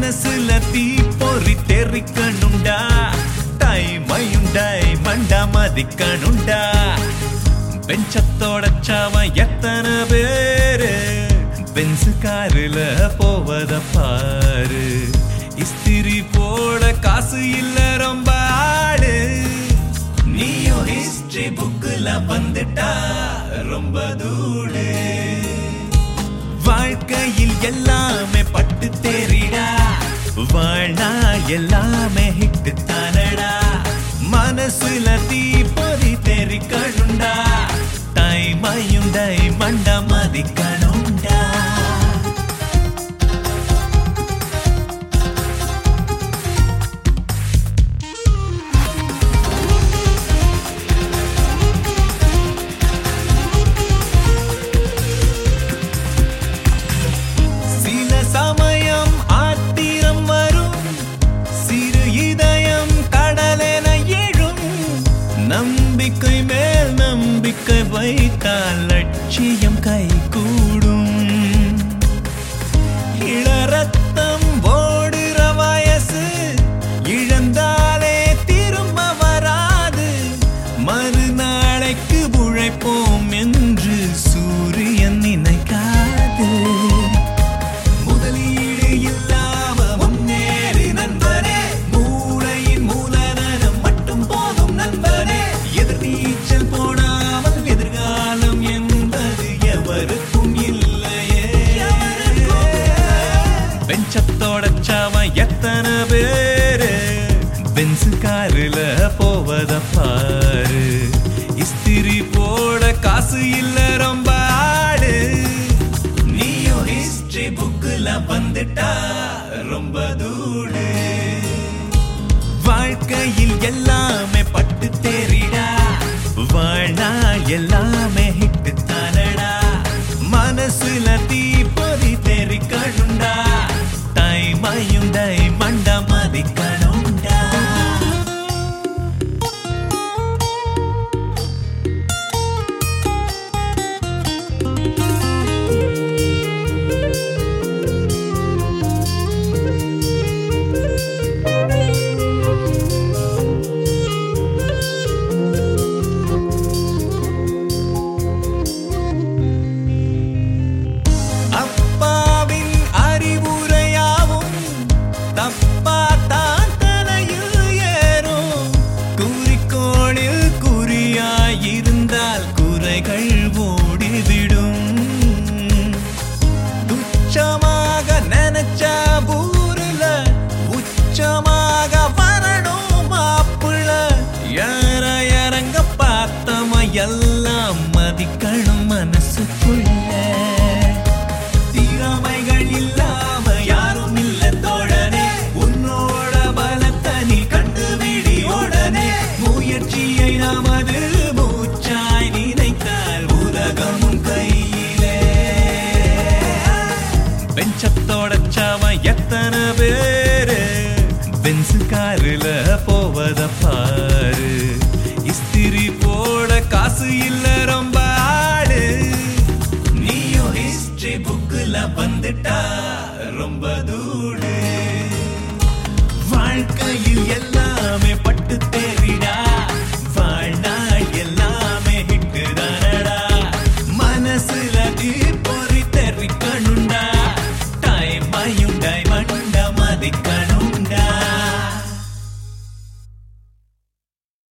மனசுல தீ பொறி தெரிக்கணுண்டா டைமையுண்டாய் மண்டா மதிக்கணுண்டா பெஞ்சத்தோட சாவன் எத்தனை பேரு பென்சு காருல போவத பாரு இஸ்திரி போட காசு இல்ல ரொம்ப ஆடு நீயும் ஹிஸ்டரி புக்குல வந்துட்டா ரொம்ப தூடு வாழ்க்கையில் எல்லாமே பட்டு தேறிடா வாழ்நா எல்லாமே ஹிட்டு தானடா மனசுல தீ பொறி தெரிக்கணுண்டா டைமையும் டை மண்ட மதிக்கணுண்டா சில சமயம் ஆத்திரம் வரும் சிறு இதயம் கடலென எழும் நம்பிக்கை மேல் நம்பிக்கை வைத்தால் லட்சியம் கைகூடும் இளரத்தம் ஓடுற வயசு இழந்தாலே திரும்ப வராது மறுநாளைக்கு உழைப்போம் என்று சூரியன் நினைக்காது முதலீடு இல்லாம முன்னேறு நண்பனே மூளையின் மூலதனம் மட்டும் போதும் நண்பனே எதிர் நீச்சல் போடாமல் எதிர்காலம் என்பது எவருக்கும் இல்லையே பெஞ்சத்தோட சாவன் எத்தனை பேரு பென்சு காருல போவத பாரு இஸ்திரி போட காசு இல்ல ரொம்ப ஆடு நீயும் ஹிஸ்டரி புக்குல வந்துட்டா ரொம்ப தூடு வாழ்க்கையில் எல்லாமே பட்டு தேறிடா வாழ்நா எல்லாமே ஹிட்டு தானடா மனசுல தீ பொறி தெரிக்கணுண்டா டைமையும் டை மண்ட மதிக்கணுண்டா அப்பாவின் அறிவுரையாவும் தப்பா தான் தலையில் ஏறும் குறிக்கோளில் குறியாயிருந்தால் குறைகள் ஓடிவிடும் துச்சமாக நினைச்ச ஊருல உச்சமாக வரணும் மாப்பிள்ள யார இறங்க பார்த்தம எல்லாம் மதிக்கணும் மனசுக்குள்ள திறமைகள் இல்லாம யாரும் இல்ல தோழனே உன்னோட பலத்தை நீ கண்டுபிடி உடனே முயற்சியை நமது மூச்சாய் நினைத்தால் உலகம் உன் கையிலே பெஞ்சத்தோட சாவன் எத்தனை பேரு பென்சு காருல போவத பாரு இஸ்திரி போட காசு இல்ல ரொம்ப ஆடு நீயும் ஹிஸ்டரி புக்குல வந்துட்டா ரொம்ப தூடு வாழ்க்கையில் எல்லாம்